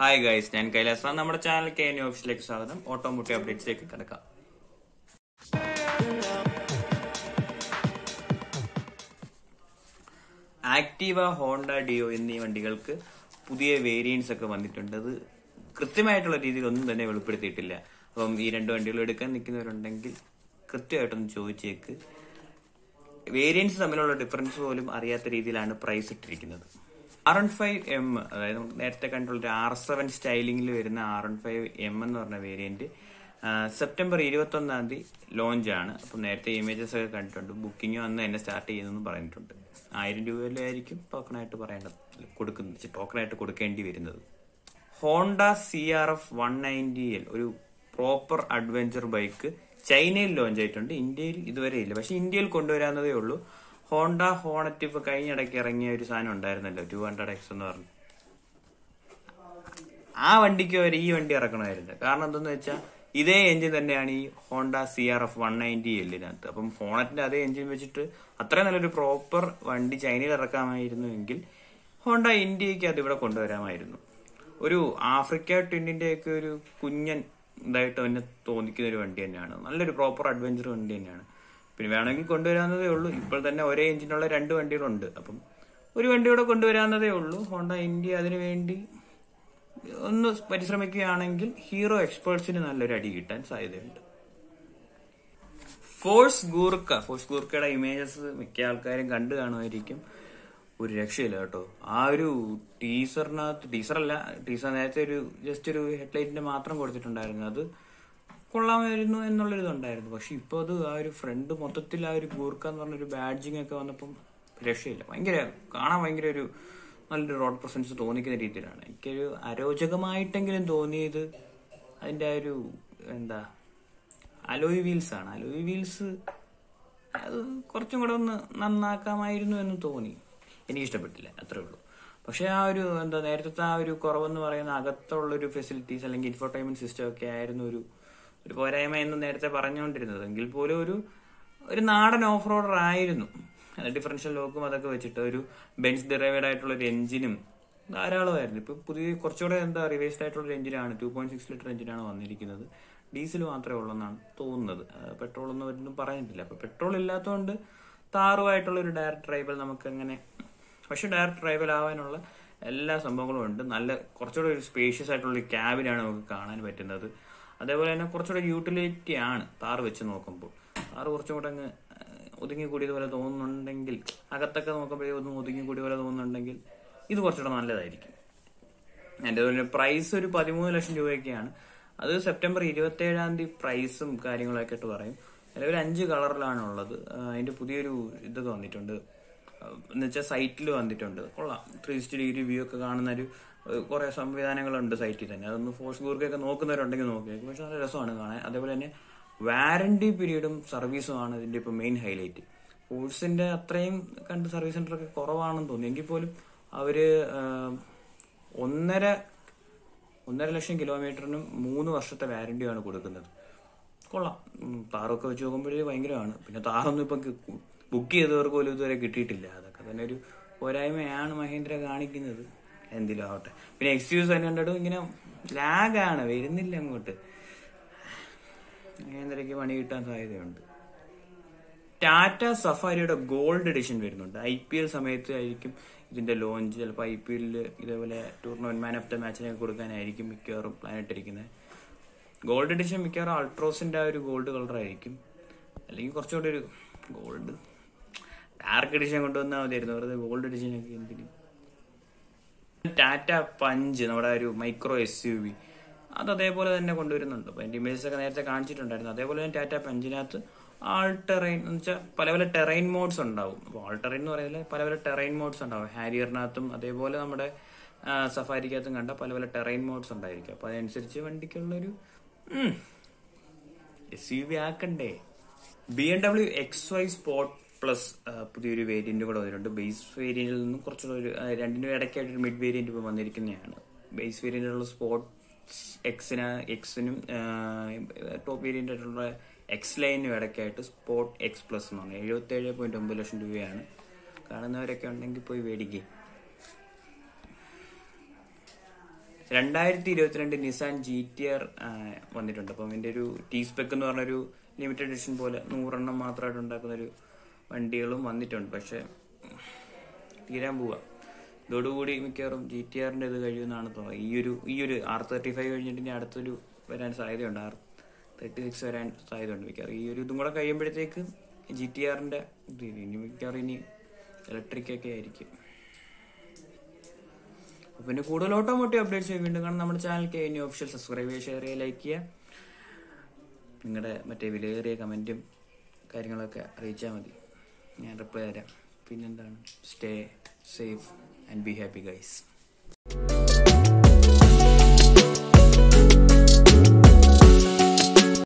Hi guys ഞാൻ കൈലാസ് റാം. നമ്മുടെ channel K N ഓഫീസിലേക്ക് സ്വാഗതം ഓട്ടോമോട്ടീവ് അപ്ഡേറ്റ്സിലേക്ക് കിടക്കാം ആക്റ്റീവ ഹോണ്ട ഡിയോ എന്നീ വണ്ടികൾക്ക് പുതിയ വേരിയൻസ് ഒക്കെ വന്നിട്ടുണ്ട് അത് കൃത്യമായിട്ടുള്ള രീതിയിൽ ഒന്നും തന്നെ വെളിപ്പെടുത്തിയിട്ടില്ല അപ്പം ഈ രണ്ട് വണ്ടികൾ എടുക്കാൻ നിൽക്കുന്നവരുണ്ടെങ്കിൽ കൃത്യമായിട്ടൊന്ന് ചോദിച്ചേക്ക് വേരിയൻസ് തമ്മിലുള്ള ഡിഫറൻസ് പോലും അറിയാത്ത രീതിയിലാണ് പ്രൈസ് ഇട്ടിരിക്കുന്നത് ആർ എൺ ഫൈവ് എം അതായത് നമുക്ക് നേരത്തെ കണ്ടുള്ള ഒരു ആർ സെവൻ സ്റ്റൈലിംഗിൽ വരുന്ന ആർ എൺ ഫൈവ് എം എന്ന് പറഞ്ഞ വേരിയന്റ് സെപ്റ്റംബർ ഇരുപത്തി ഒന്നാം തീയതി ലോഞ്ച് ആണ് അപ്പം നേരത്തെ ഇമേജസ് ഒക്കെ കണ്ടിട്ടുണ്ട് ബുക്കിംഗും അന്ന് തന്നെ സ്റ്റാർട്ട് ചെയ്യുന്നെന്ന് പറഞ്ഞിട്ടുണ്ട് ആയിരം രൂപയിലായിരിക്കും ടോക്കണായിട്ട് പറയേണ്ടത് കൊടുക്കുന്നത് ടോക്കണായിട്ട് കൊടുക്കേണ്ടി വരുന്നത് Honda C R F one ninety L ഒരു പ്രോപ്പർ അഡ്വഞ്ചർ ബൈക്ക് ചൈനയിൽ ലോഞ്ച് ആയിട്ടുണ്ട് ഇന്ത്യയിൽ ഇതുവരെ ഇല്ല പക്ഷെ ഇന്ത്യയിൽ കൊണ്ടുവരാവുന്നതേ ഉള്ളൂ ഹോണ്ട ഹോണറ്റ് ഇപ്പൊ കഴിഞ്ഞിടയ്ക്ക് ഇറങ്ങിയ ഒരു സാധനം ഉണ്ടായിരുന്നല്ലോ ടു ഹൺഡ്രഡ് എക്സ് എന്ന് പറഞ്ഞു ആ വണ്ടിക്ക് വരെ ഈ വണ്ടി ഇറക്കണമായിരുന്നു കാരണം എന്തെന്ന് വെച്ചാൽ ഇതേ എഞ്ചിൻ തന്നെയാണ് ഈ Honda C R F one ninety എല്ലിനകത്ത് അപ്പം ഹോണറ്റിന്റെ അതേ എഞ്ചിൻ വെച്ചിട്ട് അത്രയും നല്ലൊരു പ്രോപ്പർ വണ്ടി ചൈനയിൽ ഇറക്കാമായിരുന്നു എങ്കിൽ ഹോണ്ട ഇന്ത്യക്ക് അത് ഇവിടെ കൊണ്ടുവരാമായിരുന്നു ഒരു ആഫ്രിക്ക ട്വിന്നിന്റെ ഒക്കെ ഒരു കുഞ്ഞൻ ഇതായിട്ട് തന്നെ തോന്നിക്കുന്ന ഒരു വണ്ടി തന്നെയാണ് നല്ലൊരു പ്രോപ്പർ അഡ്വഞ്ചർ വണ്ടി തന്നെയാണ് പിന്നെ വേണമെങ്കിൽ കൊണ്ടുവരാവുന്നതേ ഉള്ളൂ ഇപ്പോൾ തന്നെ ഒരേ എഞ്ചിനുള്ള രണ്ട് വണ്ടികളുണ്ട് അപ്പം ഒരു വണ്ടി കൂടെ കൊണ്ടുവരാവുന്നതേ ഉള്ളൂ ഹോണ്ട ഇന്ത്യ അതിനു വേണ്ടി ഒന്ന് പരിശ്രമിക്കുകയാണെങ്കിൽ ഹീറോ എക്സ്പേർട്സിന് നല്ലൊരു അടി കിട്ടാൻ സാധ്യതയുണ്ട് ഫോഴ്സ് ഗൂർക്ക ഫോഴ്സ് ഗൂർക്കയുടെ ഇമേജസ് മിക്ക ആൾക്കാരും കണ്ടു കാണുമായിരിക്കും ഒരു രക്ഷയില്ല കേട്ടോ ആ ഒരു ടീസറിനകത്ത് ടീസറല്ല ടീസർ നേരത്തെ ഒരു ജസ്റ്റ് ഒരു ഹെഡ്ലൈറ്റിന്റെ മാത്രം കൊടുത്തിട്ടുണ്ടായിരുന്നു അത് കൊള്ളാമായിരുന്നു എന്നുള്ളൊരിതുണ്ടായിരുന്നു പക്ഷെ ഇപ്പൊ അത് ആ ഒരു ഫ്രണ്ട് മൊത്തത്തിൽ ആ ഒരു ഗൂർക്ക എന്ന് പറഞ്ഞൊരു ബാഡ്ജിങ് ഒക്കെ വന്നപ്പം രക്ഷയില്ല ഭയങ്കര കാണാൻ ഭയങ്കര ഒരു നല്ലൊരു റോഡ് പ്രസൻസ് തോന്നിക്കുന്ന രീതിയിലാണ് എനിക്കൊരു അരോചകമായിട്ടെങ്കിലും തോന്നിയത് അതിന്റെ ആ ഒരു എന്താ അലോയ് വീൽസ് ആണ് അലോയ് വീൽസ് അത് കുറച്ചും കൂടെ ഒന്ന് നന്നാക്കാമായിരുന്നു എന്ന് തോന്നി എനിക്ക് ഇഷ്ടപ്പെട്ടില്ല അത്രേ ഉള്ളൂ പക്ഷെ ആ ഒരു എന്താ നേരത്തെ ആ ഒരു കുറവെന്ന് പറയുന്ന അകത്തുള്ള ഒരു ഫെസിലിറ്റീസ് അല്ലെങ്കിൽ ഇൻഫോർടൈൻമെന്റ് സിസ്റ്റം ഒക്കെ ആയിരുന്നു ഒരു ഒരു പോരായ്മ എന്ന് നേരത്തെ പറഞ്ഞുകൊണ്ടിരുന്നത് എങ്കിൽ പോലും ഒരു ഒരു നാടൻ ഓഫ് റോഡർ ആയിരുന്നു ഡിഫറൻഷ്യൽ ലോക്കും അതൊക്കെ വെച്ചിട്ട് ഒരു ബെൻസ് ഡിറൈവേഡ് ആയിട്ടുള്ള ഒരു എഞ്ചിനും ധാരാളമായിരുന്നു ഇപ്പൊ പുതിയ കുറച്ചുകൂടെ എന്താ റിവേഴ്സ്ഡ് ആയിട്ടുള്ള ഒരു എഞ്ചിനാണ് ടു പോയിന്റ് സിക്സ് ലിറ്റർ എഞ്ചിനാണ് വന്നിരിക്കുന്നത് ഡീസൽ മാത്രമേ ഉള്ളെന്നാണ് തോന്നുന്നത് പെട്രോൾ ഒന്നും ഒന്നും പറഞ്ഞിട്ടില്ല അപ്പൊ പെട്രോൾ ഇല്ലാത്തതുകൊണ്ട് താറുമായിട്ടുള്ള ഒരു ഡയറക്ട് ഡ്രൈവൽ നമുക്ക് അങ്ങനെ പക്ഷെ ഡയറക്ട് ഡ്രൈവൽ ആവാനുള്ള എല്ലാ സംഭവങ്ങളും ഉണ്ട് നല്ല കുറച്ചുകൂടെ ഒരു സ്പേഷ്യസ് ആയിട്ടുള്ള ഒരു ക്യാബിനാണ് നമുക്ക് കാണാൻ പറ്റുന്നത് അതേപോലെ തന്നെ കുറച്ചുകൂടെ യൂട്ടിലിറ്റി ആണ് താറ് വെച്ച് നോക്കുമ്പോൾ താറ് കുറച്ചും കൂടെ അങ്ങ് ഒതുങ്ങി കൂടിയതുപോലെ തോന്നുന്നുണ്ടെങ്കിൽ അകത്തൊക്കെ നോക്കുമ്പോഴേ ഒന്നും ഒതുങ്ങി കൂടിയ പോലെ തോന്നുന്നുണ്ടെങ്കിൽ ഇത് കുറച്ചുകൂടെ നല്ലതായിരിക്കും എൻ്റെ അതുപോലെ പ്രൈസ് ഒരു പതിമൂന്ന് ലക്ഷം രൂപയൊക്കെയാണ് അത് സെപ്റ്റംബർ ഇരുപത്തി ഏഴാം തീയതി പ്രൈസും കാര്യങ്ങളൊക്കെ ആയിട്ട് പറയും നിലവിൽ അഞ്ച് കളറിലാണ് ഉള്ളത് അതിന്റെ പുതിയൊരു ഇതൊക്കെ വന്നിട്ടുണ്ട് എന്നുവെച്ചാൽ സൈറ്റിൽ വന്നിട്ടുണ്ട് കൊള്ളാം ത്രീ സിക്സ്റ്റി ഡിഗ്രി വ്യൂ ഒക്കെ കാണുന്ന ഒരു കുറെ സംവിധാനങ്ങളുണ്ട് സൈറ്റിൽ തന്നെ അതൊന്ന് ഫോഴ്സ് ഗൂർക്കൊക്കെ നോക്കുന്നവരുണ്ടെങ്കിൽ നോക്കിയേക്കും പക്ഷെ നല്ല രസമാണ് കാണാൻ അതേപോലെ തന്നെ വാറന്റി പീരീഡും സർവീസുമാണ് ഇതിന്റെ ഇപ്പൊ മെയിൻ ഹൈലൈറ്റ് ഫോഴ്സിന്റെ അത്രയും കണ്ട് സർവീസ് സെന്റർ ഒക്കെ കുറവാണെന്ന് തോന്നി എങ്കിൽ പോലും അവര് ഒന്നര ഒന്നര ലക്ഷം കിലോമീറ്ററിനും മൂന്ന് വർഷത്തെ വാറന്റിയാണ് കൊടുക്കുന്നത് കൊള്ളാം താറൊക്കെ വെച്ച് നോക്കുമ്പോഴേ ഭയങ്കരമാണ് പിന്നെ താറൊന്നും ഇപ്പം ബുക്ക് ചെയ്തവർക്ക് പോലും ഇതുവരെ കിട്ടിയിട്ടില്ല അതൊക്കെ തന്നെ ഒരു പോരായ്മയാണ് മഹേന്ദ്ര കാണിക്കുന്നത് എന്തിലും ആവട്ടെ പിന്നെ എക്സ്ക്യൂസ് സെവൻ ഹൺഡ്രഡും ഇങ്ങനെ ലാഗാണ് വരുന്നില്ല അങ്ങോട്ട് മഹേന്ദ്രയ്ക്ക് പണി കിട്ടാൻ സാധ്യതയുണ്ട് ടാറ്റ സഫാരിയുടെ ഗോൾഡ് എഡിഷൻ വരുന്നുണ്ട് ഐ പി എൽ സമയത്ത് ആയിരിക്കും ഇതിന്റെ ലോഞ്ച് ചിലപ്പോൾ ഐ പി എല്ലിൽ ഇതേപോലെ ടൂർണമെന്റ് മാൻ ഓഫ് ദ മാച്ചിനൊക്കെ കൊടുക്കാനായിരിക്കും മിക്കവാറും പ്ലാൻ ഇട്ടിരിക്കുന്നത് ഗോൾഡ് എഡിഷൻ മിക്കവാറും അൾട്രോസിന്റെ ആ ഒരു ഗോൾഡ് കളർ ആയിരിക്കും അല്ലെങ്കിൽ കുറച്ചുകൂടി ഒരു ഗോൾഡ് ഡാർക്ക് എഡിഷൻ കൊണ്ടുവന്നാൽ മതിയായിരുന്നു വെറുതെ ഗോൾഡ് എഡിഷൻ ഒക്കെ എന്തിന് ടാറ്റ പഞ്ച് നമ്മുടെ ഒരു മൈക്രോ എസ് യു വി അത് അതേപോലെ തന്നെ കൊണ്ടുവരുന്നുണ്ട് അപ്പൊ അതിന്റെ ഇമേജസ് ഒക്കെ നേരത്തെ കാണിച്ചിട്ടുണ്ടായിരുന്നു അതേപോലെ തന്നെ ടാറ്റ പഞ്ചിനകത്ത് ആൾ ടെറൈൻ എന്ന് വെച്ചാൽ പല പല ടെറൈൻ മോഡ്സ് ഉണ്ടാവും അപ്പോൾ ആൾ ടെറൈൻ എന്ന് പറയുന്നത് പല പല ടെറൈൻ മോഡ്സ് ഉണ്ടാവും ഹാരിയറിനകത്തും അതേപോലെ നമ്മുടെ സഫാരിക്കകത്തും കണ്ട പല പല ടെറൈൻ മോഡ്സ് ഉണ്ടായിരിക്കും അപ്പൊ അതനുസരിച്ച് വണ്ടിക്കുള്ളൊരു എസ് യു വി ആക്കണ്ടേ B M W X Y sport plus പുതിയൊരു വേരിയന്റ് കൂടെ വന്നിട്ടുണ്ട് ബേസ് വേരിയന്റിൽ നിന്നും കുറച്ചുകൂടെ ഒരു രണ്ടിനും ഇടയ്ക്കായിട്ട് ഒരു മിഡ് വേരിയന്റ് ഇപ്പോൾ വന്നിരിക്കുന്നതാണ് ബേസ് വേരിയന്റിലുള്ള സ്പോർട്സ് എക്സിന് എക്സിനും ടോപ്പ് വേരിയന്റ് ആയിട്ടുള്ള എക്സ് ലൈനും ഇടയ്ക്കായിട്ട് സ്പോർട്ട് എക്സ് പ്ലസ് എന്ന് പറഞ്ഞാൽ എഴുപത്തി ഏഴ് പോയിന്റ് ഒമ്പത് ലക്ഷം രൂപയാണ് കാണുന്നവരൊക്കെ ഉണ്ടെങ്കിൽ പോയി മേടിക്കുക രണ്ടായിരത്തി ഇരുപത്തിരണ്ട് നിസാൻ ജി ടി ആർ വന്നിട്ടുണ്ട് അപ്പം ഇതിന്റെ ഒരു ടി സ്പെക്ക് എന്ന് പറഞ്ഞൊരു ലിമിറ്റഡ് എഡിഷൻ പോലെ നൂറെണ്ണം മാത്രമായിട്ട് ഉണ്ടാക്കുന്ന ഒരു വണ്ടികളും വന്നിട്ടുണ്ട് പക്ഷെ തീരാൻ പോവാ ഇതോടുകൂടി മിക്കവാറും ജി ടി ആറിന്റെ ഇത് കഴിയുമെന്നാണ് തോന്നുന്നത് ഈ ഒരു ഈ ഒരു ആർ തേർട്ടി ഫൈവ് കഴിഞ്ഞിട്ട് ഇനി അടുത്തൊരു വരാൻ സാധ്യതയുണ്ട് ആർ തേർട്ടി സിക്സ് വരാൻ സാധ്യതയുണ്ട് മിക്കവാറും ഈ ഒരു ഇതും കൂടെ കഴിയുമ്പോഴത്തേക്ക് ജി ടി ആറിന്റെ ഇത് ഇനി മിക്കവാറും ഇനി ഇലക്ട്രിക് ഒക്കെ ആയിരിക്കും അപ്പൊ പിന്നെ കൂടുതൽ ഓട്ടോമോട്ടീവ് അപ്ഡേറ്റ്സ് വീണ്ടും കാണാം നമ്മുടെ ചാനൽ കെ ഇനി ഒഫീഷ്യൽ സബ്സ്ക്രൈബ് ചെയ്യുക ഷെയർ ചെയ്യുക ലൈക്ക് ചെയ്യുക നിങ്ങളുടെ മറ്റേ വിലയേറിയ കമന്റും കാര്യങ്ങളൊക്കെ അറിയിച്ചാൽ മതി ഞാൻ റിപ്ലൈ തരാം പിന്നെന്താണ് stay safe and be happy guys